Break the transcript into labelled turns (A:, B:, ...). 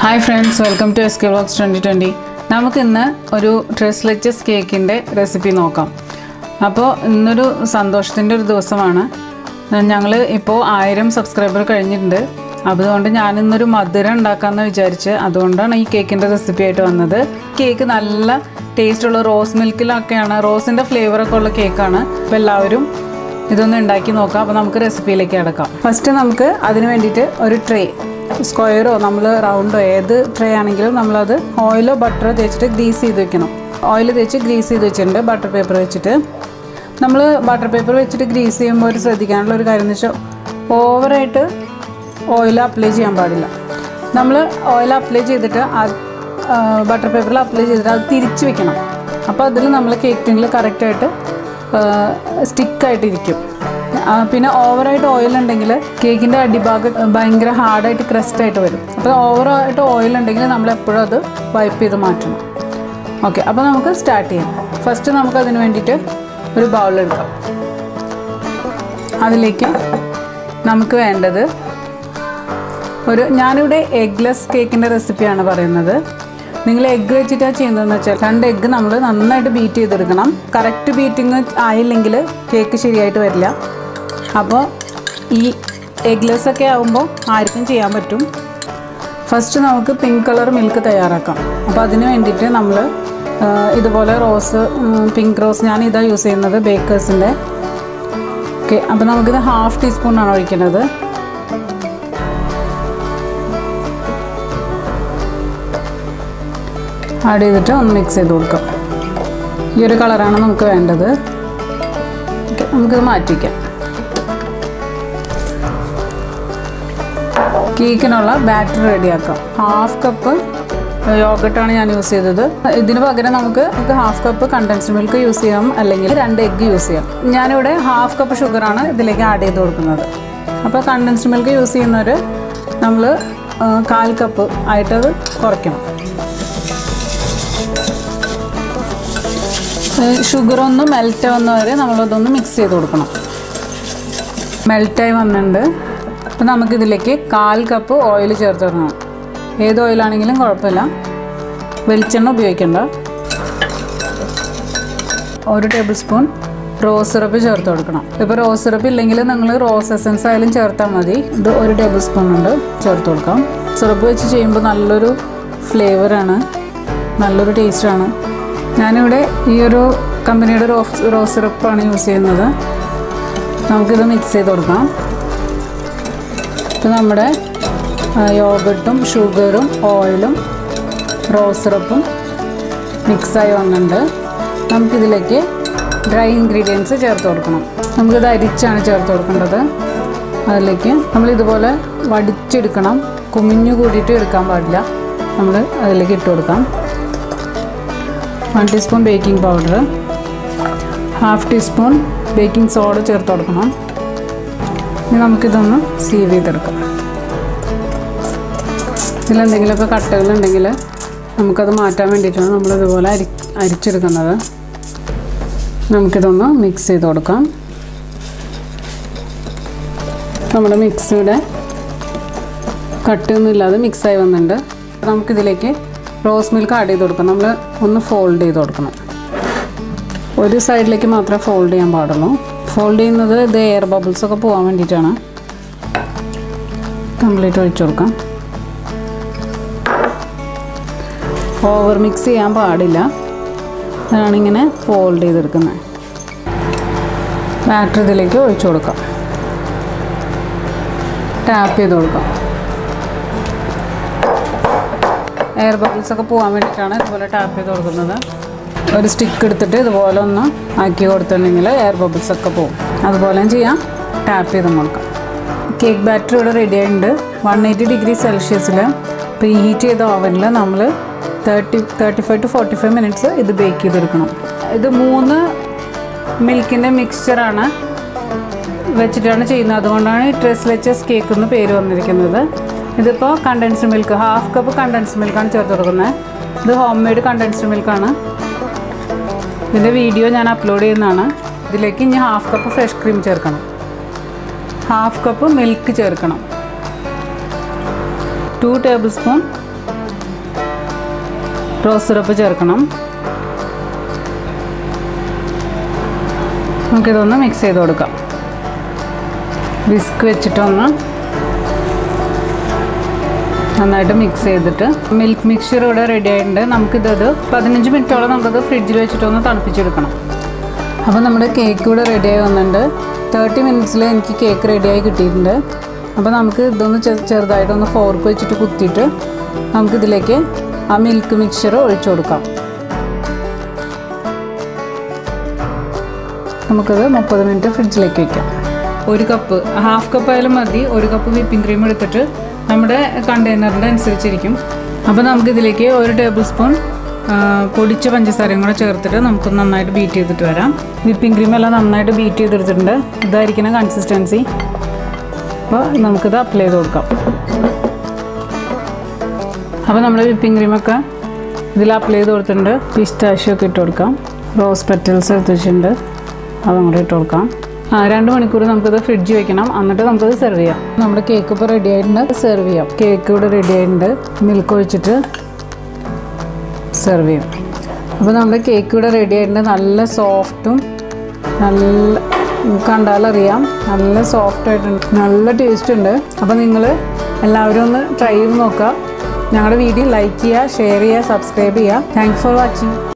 A: hi friends welcome to S K vlogs twenty twenty നമുക്കിന്ന് ഒരു ട്രെസ്ലെറ്റസ് കേക്കിൻ്റെ റെസിപ്പി നോക്കാം അപ്പോൾ ഇന്നൊരു സന്തോഷത്തിൻ്റെ ഒരു ദിവസമാണ് ഞങ്ങൾ ഇപ്പോൾ ആയിരം സബ്സ്ക്രൈബർ കഴിഞ്ഞിട്ടുണ്ട് അതുകൊണ്ട് ഞാനിന്നൊരു മധുരം ഉണ്ടാക്കാമെന്ന് വിചാരിച്ച് അതുകൊണ്ടാണ് ഈ കേക്കിൻ്റെ റെസിപ്പി ആയിട്ട് വന്നത് കേക്ക് നല്ല ടേസ്റ്റുള്ള റോസ് മിൽക്കിലൊക്കെയാണ് റോസിൻ്റെ ഫ്ലേവറൊക്കെ ഉള്ള കേക്കാണ് അപ്പോൾ എല്ലാവരും ഇതൊന്ന് ഉണ്ടാക്കി നോക്കാം അപ്പോൾ നമുക്ക് റെസിപ്പിയിലേക്ക് കിടക്കാം ഫസ്റ്റ് നമുക്ക് അതിന് വേണ്ടിയിട്ട് ഒരു ട്രേ സ്ക്വയറോ നമ്മൾ റൗണ്ടോ ഏത് ട്രേ ആണെങ്കിലും നമ്മളത് ഓയിലോ ബട്ടറോ തേച്ചിട്ട് ഗ്രീസ് ചെയ്ത് വെക്കണം ഓയിൽ തേച്ച് ഗ്രീസ് ചെയ്ത് വെച്ചിട്ടുണ്ട് ബട്ടർ പേപ്പർ വെച്ചിട്ട് നമ്മൾ ബട്ടർ പേപ്പർ വെച്ചിട്ട് ഗ്രീസ് ചെയ്യുമ്പോൾ ഒരു ശ്രദ്ധിക്കാനുള്ള ഒരു കാര്യം എന്ന് വെച്ചാൽ ഓവറായിട്ട് ഓയിൽ അപ്ലൈ ചെയ്യാൻ പാടില്ല നമ്മൾ ഓയിൽ അപ്ലൈ ചെയ്തിട്ട് ബട്ടർ പേപ്പറിൽ അപ്ലൈ ചെയ്തിട്ട് അത് തിരിച്ച് വെക്കണം അപ്പോൾ അതിൽ നമ്മൾ കേക്ക് ടിന്നിൽ കറക്റ്റായിട്ട് സ്റ്റിക്കായിട്ടിരിക്കും പിന്നെ ഓവറായിട്ട് ഓയിൽ ഉണ്ടെങ്കിൽ കേക്കിൻ്റെ അടിഭാഗം ഭയങ്കര ഹാർഡായിട്ട് ക്രസ്റ്റായിട്ട് വരും അപ്പോൾ ഓവറായിട്ട് ഓയിൽ ഉണ്ടെങ്കിൽ നമ്മൾ എപ്പോഴും അത് വൈപ്പ് ചെയ്ത് മാറ്റണം ഓക്കെ അപ്പോൾ നമുക്ക് സ്റ്റാർട്ട് ചെയ്യാം ഫസ്റ്റ് നമുക്ക് അതിന് വേണ്ടിയിട്ട് ഒരു ബൗൾ എടുക്കാം അതിലേക്ക് നമുക്ക് വേണ്ടത് ഒരു ഞാനിവിടെ എഗ്ലെസ് കേക്കിൻ്റെ റെസിപ്പിയാണ് പറയുന്നത് നിങ്ങൾ എഗ്ഗ് വെച്ചിട്ടാണ് ചെയ്യുന്നതെന്ന് വെച്ചാൽ രണ്ട് എഗ്ഗ് നമ്മൾ നന്നായിട്ട് ബീറ്റ് ചെയ്തെടുക്കണം കറക്റ്റ് ബീറ്റിംഗ് ആയില്ലെങ്കിൽ കേക്ക് ശരിയായിട്ട് വരില്ല അപ്പോൾ ഈ എഗ്ലെസ് ഒക്കെ ആകുമ്പോൾ ആർക്കും ചെയ്യാൻ പറ്റും ഫസ്റ്റ് നമുക്ക് പിങ്ക് കളർ മിൽക്ക് തയ്യാറാക്കാം അപ്പോൾ അതിന് വേണ്ടിയിട്ട് നമ്മൾ ഇതുപോലെ റോസ് പിങ്ക് റോസ് ഞാൻ ഇതാണ് യൂസ് ചെയ്യുന്നത് ബേക്കേഴ്സിൻ്റെ ഓക്കെ അപ്പോൾ നമുക്കിത് ഹാഫ് ടീസ്പൂണാണ് ഒഴിക്കേണ്ടത് ആഡ് ചെയ്തിട്ട് ഒന്ന് മിക്സ് ചെയ്ത് കൊടുക്കാം ഈ ഒരു കളറാണ് നമുക്ക് വേണ്ടത് ഓക്കെ നമുക്കിത് മാറ്റിക്കാം കേക്കിനുള്ള ബാറ്റർ റെഡിയാക്കാം ഹാഫ് കപ്പ് യോഗട്ടാണ് ഞാൻ യൂസ് ചെയ്തത് ഇതിന് പകരം നമുക്ക് നമുക്ക് half cup condensed milk use ചെയ്യാം അല്ലെങ്കിൽ രണ്ട് എഗ്ഗ് യൂസ് ചെയ്യാം ഞാനിവിടെ ഹാഫ് കപ്പ് ഷുഗറാണ് ഇതിലേക്ക് ആഡ് ചെയ്ത് കൊടുക്കുന്നത് അപ്പോൾ കണ്ടൻസ്ഡ് മിൽക്ക് യൂസ് ചെയ്യുന്നവർ നമ്മൾ കാൽ കപ്പ് ആയിട്ടത് കുറയ്ക്കണം ഷുഗർ ഒന്ന് മെൽറ്റ് ആവുന്ന വരെ നമ്മളതൊന്ന് മിക്സ് ചെയ്ത് കൊടുക്കണം മെൽറ്റായി വന്നിട്ടുണ്ട് അപ്പോൾ നമുക്കിതിലേക്ക് കാൽ കപ്പ് ഓയിൽ ചേർത്ത് കൊടുക്കണം ഏത് ഓയിലാണെങ്കിലും കുഴപ്പമില്ല വെളിച്ചെണ്ണ ഉപയോഗിക്കേണ്ട ഒരു ടേബിൾ സ്പൂൺ റോസ് സിറപ്പ് ചേർത്ത് കൊടുക്കണം ഇപ്പോൾ റോസ് സിറപ്പ് ഇല്ലെങ്കിൽ നിങ്ങൾ റോസ് എസൻസ് ആയാലും ചേർത്താൽ മതി ഇത് ഒരു ടേബിൾ സ്പൂൺ ഉണ്ട് ചേർത്ത് കൊടുക്കാം സിറപ്പ് വെച്ച് ചെയ്യുമ്പോൾ നല്ലൊരു ഫ്ലേവറാണ് നല്ലൊരു ടേസ്റ്റാണ് ഞാനിവിടെ ഈ ഒരു കമ്പനിയുടെ റോസ് റോസ് സിറപ്പാണ് യൂസ് ചെയ്യുന്നത് നമുക്കിത് മിക്സ് ചെയ്ത് കൊടുക്കാം ഇപ്പോൾ നമ്മുടെ യോഗട്ടും ഷുഗറും ഓയിലും റോസ് സിറപ്പും മിക്സായി വന്നിട്ടുണ്ട് നമുക്കിതിലേക്ക് ഡ്രൈ ഇൻഗ്രീഡിയൻസ് ചേർത്ത് കൊടുക്കണം നമുക്കിത് അരിച്ചാണ് ചേർത്ത് കൊടുക്കേണ്ടത് അതിലേക്ക് നമ്മൾ ഇതുപോലെ വടിച്ചെടുക്കണം കുമിഞ്ഞു കൂടിയിട്ട് എടുക്കാൻ പാടില്ല നമ്മൾ അതിലേക്ക് ഇട്ട് കൊടുക്കാം one teaspoon baking powder half teaspoon baking soda ചേർത്ത് കൊടുക്കണം ഇനി നമുക്കിതൊന്ന് സീവ് ചെയ്തെടുക്കാം ഇതിലെന്തെങ്കിലുമൊക്കെ കട്ടകളുണ്ടെങ്കിൽ നമുക്കത് മാറ്റാൻ വേണ്ടിയിട്ടാണ് നമ്മളിതുപോലെ അരി അരിച്ചെടുക്കുന്നത് നമുക്കിതൊന്ന് മിക്സ് ചെയ്ത് കൊടുക്കാം നമ്മുടെ മിക്സിയുടെ കട്ടൊന്നും ഇല്ലാതെ മിക്സായി വന്നിട്ടുണ്ട് നമുക്കിതിലേക്ക് റോസ് മിൽക്ക് ആഡ് ചെയ്ത് കൊടുക്കാം നമ്മൾ ഒന്ന് ഫോൾഡ് ചെയ്ത് കൊടുക്കണം ഒരു സൈഡിലേക്ക് മാത്രമേ ഫോൾഡ് ചെയ്യാൻ പാടുള്ളൂ ഫോൾഡ് ചെയ്യുന്നത് ഇത് എയർ ബബിൾസ് ഒക്കെ പോകാൻ വേണ്ടിയിട്ടാണ് കംപ്ലീറ്റ് ഒഴിച്ചു കൊടുക്കാം ഓവർ മിക്സ് ചെയ്യാൻ പാടില്ല അതാണ് ഇങ്ങനെ ഫോൾഡ് ചെയ്തെടുക്കുന്നത് ബാറ്റർ ഇതിലേക്ക് ഒഴിച്ചു കൊടുക്കാം ടാപ്പ് ചെയ്ത് കൊടുക്കാം എയർ ബബിൾസ് ഒക്കെ പോകാൻ വേണ്ടിയിട്ടാണ് ഇതുപോലെ ടാപ്പ് ചെയ്ത് കൊടുക്കുന്നത് ഒരു സ്റ്റിക്ക് എടുത്തിട്ട് ഇതുപോലെ ഒന്ന് ആക്കി കൊടുത്തിട്ടുണ്ടെങ്കിൽ എയർ ബബിൾസ് ഒക്കെ പോകും അതുപോലെ ചെയ്യാം ടാപ്പ് ചെയ്ത് കൊടുക്കാം കേക്ക് ബാറ്റർ ഇവിടെ റെഡി ആയിട്ടുണ്ട് വൺ എയ്റ്റി ഡിഗ്രി സെൽഷ്യസിൽ പ്രീ ഹീറ്റ് ചെയ്ത ഓവനിൽ നമ്മൾ thirty thirty five to forty five minutes ഇത് ബേക്ക് ചെയ്തെടുക്കണം ഇത് മൂന്ന് മിൽക്കിൻ്റെ മിക്സ്ചറാണ് വെച്ചിട്ടാണ് ചെയ്യുന്നത് അതുകൊണ്ടാണ് ഈ ട്രെസ്ലെച്ചസ് കേക്ക് എന്ന് പേര് വന്നിരിക്കുന്നത് ഇതിപ്പോൾ condensed milk half cup condensed മിൽക്കാണ് ചേർത്ത് കൊടുക്കുന്നത് ഇത് ഹോം മെയ്ഡ് കണ്ടൻസ്ഡ് മിൽക്കാണ് ഇതിൻ്റെ വീഡിയോ ഞാൻ അപ്ലോഡ് ചെയ്യുന്നതാണ് ഇതിലേക്ക് ഇനി ഹാഫ് കപ്പ് ഫ്രഷ് ക്രീം ചേർക്കണം ഹാഫ് കപ്പ് മിൽക്ക് ചേർക്കണം two tablespoon rose syrup ചേർക്കണം നമുക്കിതൊന്ന് മിക്സ് ചെയ്ത് കൊടുക്കാം വിസ്ക് വെച്ചിട്ടൊന്ന് നന്നായിട്ട് മിക്സ് ചെയ്തിട്ട് മിൽക്ക് മിക്സ്ചർ ഇവിടെ റെഡി ആയിട്ടുണ്ട് നമുക്കിതത് പതിനഞ്ച് മിനിറ്റോളം നമുക്കത് ഫ്രിഡ്ജിൽ വെച്ചിട്ടൊന്ന് തണുപ്പിച്ചെടുക്കണം അപ്പോൾ നമ്മുടെ കേക്ക് ഇവിടെ റെഡിയായി വന്നിട്ടുണ്ട് തേർട്ടി മിനിറ്റ്സിൽ എനിക്ക് കേക്ക് റെഡിയായി കിട്ടിയിട്ടുണ്ട് അപ്പോൾ നമുക്ക് ഇതൊന്ന് ചെ ചെറുതായിട്ടൊന്ന് ഫോർക്ക് വെച്ചിട്ട് കുത്തിയിട്ട് നമുക്കിതിലേക്ക് ആ മിൽക്ക് മിക്സ്ചർ ഒഴിച്ചു കൊടുക്കാം നമുക്കത് മുപ്പത് മിനിറ്റ് ഫ്രിഡ്ജിലേക്ക് വയ്ക്കാം ഒരു കപ്പ് ഹാഫ് കപ്പ് ആയാലും മതി ഒരു കപ്പ് വിപ്പിംഗ് ക്രീം എടുത്തിട്ട് നമ്മുടെ കണ്ടെയ്നറിൻ്റെ അനുസരിച്ചിരിക്കും അപ്പോൾ നമുക്കിതിലേക്ക് ഒരു ടേബിൾ സ്പൂൺ ആ, പൊടിച്ച പഞ്ചസാരയും കൂടെ ചേർത്തിട്ട് നമുക്ക് നന്നായിട്ട് ബീറ്റ് ചെയ്തിട്ട് വരാം വിപ്പിംഗ് ക്രീം എല്ലാം നന്നായിട്ട് ബീറ്റ് ചെയ്തെടുത്തിട്ടുണ്ട് ഇതായിരിക്കണം കൺസിസ്റ്റൻസി അപ്പോൾ നമുക്കിത് അപ്ലൈ ചെയ്ത് കൊടുക്കാം അപ്പോൾ നമ്മൾ വിപ്പിംഗ് ക്രീമൊക്കെ ഇതിൽ അപ്ലൈ ചെയ്ത് കൊടുത്തിട്ടുണ്ട് പിസ്റ്റാഷ്യോ ഒക്കെ ഇട്ട് കൊടുക്കാം റോസ് പെറ്റൽസ് എടുത്ത് വെച്ചിട്ടുണ്ട് അതും കൂടെ ഇട്ട് കൊടുക്കാം ആ രണ്ട് മണിക്കൂർ നമുക്കിത് ഫ്രിഡ്ജ് വെക്കണം എന്നിട്ട് നമുക്കത് സെർവ് ചെയ്യാം നമ്മുടെ കേക്ക് ഇപ്പോൾ റെഡി ആയിട്ടുണ്ട് സെർവ് ചെയ്യാം കേക്ക് ഇവിടെ റെഡി ആയിട്ടുണ്ട് മിൽക്ക് ഒഴിച്ചിട്ട് സെർവ് ചെയ്യും അപ്പോൾ നമ്മുടെ കേക്ക് ഇവിടെ റെഡി ആയിട്ടുണ്ട് നല്ല സോഫ്റ്റും നല്ല കണ്ടാലറിയാം നല്ല സോഫ്റ്റ് ആയിട്ടുണ്ട് നല്ല ടേസ്റ്റ് ഉണ്ട് അപ്പോൾ നിങ്ങൾ എല്ലാവരും ഒന്ന് ട്രൈ ചെയ്ത് നോക്കുക ഞങ്ങളുടെ വീഡിയോ ലൈക്ക് ചെയ്യുക ഷെയർ ചെയ്യുക സബ്സ്ക്രൈബ് ചെയ്യുക താങ്ക്സ് ഫോർ വാച്ചിങ്